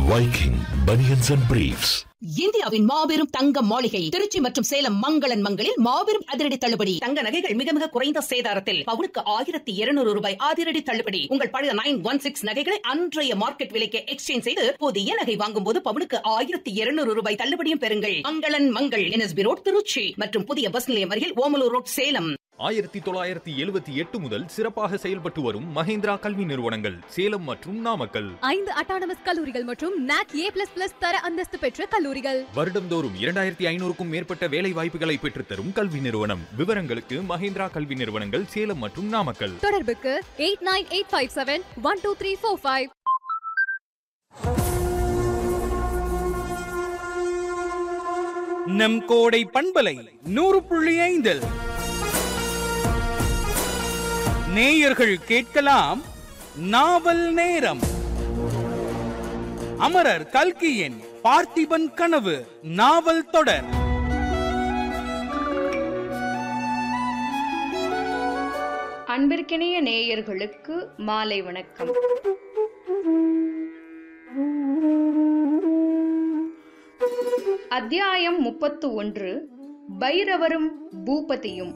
Viking Bunions and Briefs. இந்தியாவின் மாபெரும் தங்க மாளிகை திருச்சி மற்றும் சேலம் மங்களன் மங்களில் மாபெரும் அதிரடி தள்ளுபடி தங்க நகைகள் மிக மிக குறைந்த சேதாரத்தில் பவுனுக்கு ஆயிரத்தி இருநூறு ரூபாய் அதிரடி தள்ளுபடி உங்கள் பழைய நைன் ஒன் சிக்ஸ் நகைகளை அன்றைய மார்க்கெட் விலைக்கு எக்ஸ்சேஞ்ச் செய்து புதிய நகை வாங்கும் போது பவுனுக்கு ஆயிரத்தி இருநூறு ரூபாய் தள்ளுபடியும் பெறுங்கள் மங்களன் மங்கள் என்எஸ்பி ரோட் திருச்சி மற்றும் புதிய பஸ் நிலையம் அருகில் ஓமலூர் ரோட் சேலம் ஆயிரத்தி தொள்ளாயிரத்தி எழுபத்தி எட்டு முதல் சிறப்பாக செயல்பட்டு வரும் மஹேந்திரா கல்வி நிறுவனங்கள் சேலம் மற்றும் நாமக்கல் ஐந்து அட்டானமஸ் கல்லூரிகள் மற்றும் நாக் ஏ பிளஸ் பிளஸ் தர அந்தஸ்து பெற்ற கல்லூரிகள் வருடந்தோறும் இரண்டாயிரத்தி ஐநூறுக்கும் மேற்பட்ட வேலை வாய்ப்புகளை பெற்றுத்தரும் கல்வி நிறுவனம் விவரங்களுக்கு மஹேந்திரா கல்வி நிறுவனங்கள் சேலம் மற்றும் நாமக்கல் தொடர்புக்கு eight nine eight five seven one two three four five நம் கோடை பண்பலை நூறு புள்ளி ஐந்தில் நேயர்கள் கேட்கலாம் நாவல் நேரம் அமரர் கல்கியின் பார்த்திபன் கனவு நாவல் தொடர் அன்பிற்கினிய நேயர்களுக்கு மாலை வணக்கம் அத்தியாயம் முப்பத்து ஒன்று பைரவரும் பூபதியும்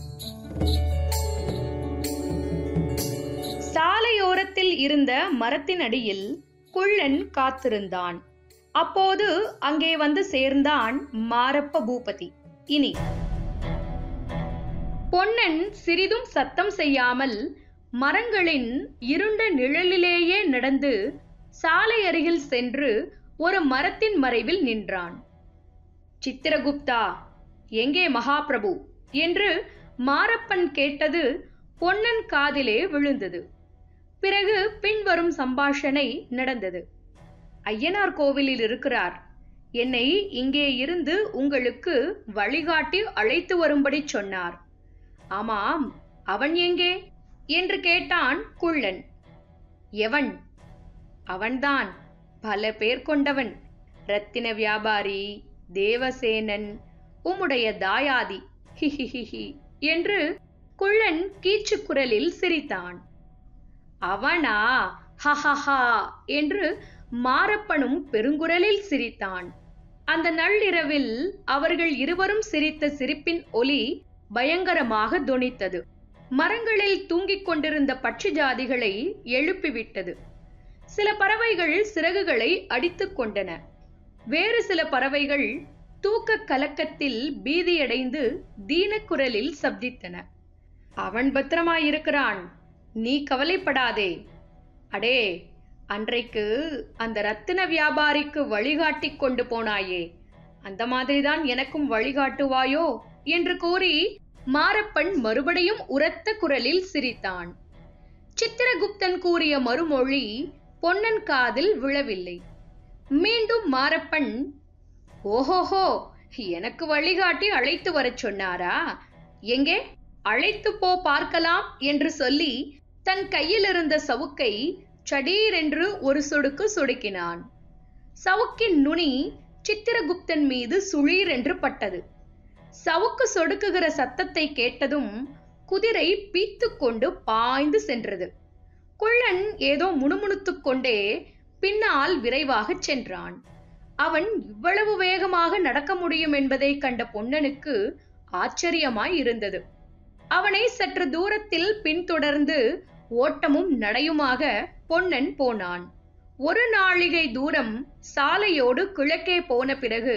சாலையோரத்தில் இருந்த மரத்தின் அடியில் குள்ளன் காத்திருந்தான் அப்போது அங்கே வந்து சேர்ந்தான் மாரப்ப பூபதி இனி பொன்னன் சிறிதும் சத்தம் செய்யாமல் மரங்களின் இருண்ட நிழலிலேயே நடந்து சாலை அருகில் சென்று ஒரு மரத்தின் மறைவில் நின்றான் சித்திரகுப்தா எங்கே மகாபிரபு என்று மாரப்பன் கேட்டது பொன்னன் காதிலே விழுந்தது பிறகு பின்வரும் சம்பாஷணை நடந்தது ஐயனார் கோவிலில் இருக்கிறார் என்னை இங்கே இருந்து உங்களுக்கு வழிகாட்டி அழைத்து வரும்படி சொன்னார் ஆமாம் அவன் எங்கே என்று கேட்டான் குள்ளன் எவன் அவன்தான் பல பேர் கொண்டவன் ரத்தின வியாபாரி தேவசேனன் உம்முடைய தாயாதி ஹிஹிஹிஹி என்று குள்ளன் கீச்சு குரலில் சிரித்தான் அவனா ஹஹஹா என்று மாரப்பனும் பெருங்குரலில் சிரித்தான் அந்த நள்ளிரவில் அவர்கள் இருவரும் சிரித்த சிரிப்பின் ஒலி பயங்கரமாக தொனித்தது மரங்களில் தூங்கிக் கொண்டிருந்த பட்சி ஜாதிகளை எழுப்பிவிட்டது சில பறவைகள் சிறகுகளை அடித்துக் கொண்டன வேறு சில பறவைகள் தூக்க கலக்கத்தில் பீதியடைந்து தீனக்குரலில் சப்தித்தன அவன் பத்திரமாயிருக்கிறான் நீ கவலைப்படாதே அடே அன்றைக்கு அந்த ரத்தின வியாபாரிக்கு வழிகாட்டி கொண்டு போனாயே அந்த மாதிரிதான் எனக்கும் வழிகாட்டுவாயோ என்று கூறி மாரப்பன் மறுபடியும் உரத்த குரலில் சிரித்தான் சித்திரகுப்தன் கூறிய மறுமொழி பொன்னன் காதில் விழவில்லை மீண்டும் மாரப்பன் ஓஹோஹோ எனக்கு வழிகாட்டி அழைத்து வரச் சொன்னாரா எங்கே அழைத்து போ பார்க்கலாம் என்று சொல்லி தன் கையில் இருந்த சவுக்கை சடீரென்று ஒரு சொடுக்கு சொடுக்கினான் சவுக்கின் நுனி சித்திரகுப்தன் மீது சுளீர் என்று பட்டது சவுக்கு சொடுக்குகிற சத்தத்தை கேட்டதும் குதிரை பீத்துக் கொண்டு பாய்ந்து சென்றது குள்ளன் ஏதோ முணுமுணுத்துக் கொண்டே பின்னால் விரைவாகச் சென்றான் அவன் இவ்வளவு வேகமாக நடக்க முடியும் என்பதை கண்ட பொன்னனுக்கு ஆச்சரியமாய் இருந்தது அவனை சற்று தூரத்தில் பின்தொடர்ந்து ஓட்டமும் நடையுமாக பொன்னன் போனான் ஒரு நாழிகை தூரம் சாலையோடு கிழக்கே போன பிறகு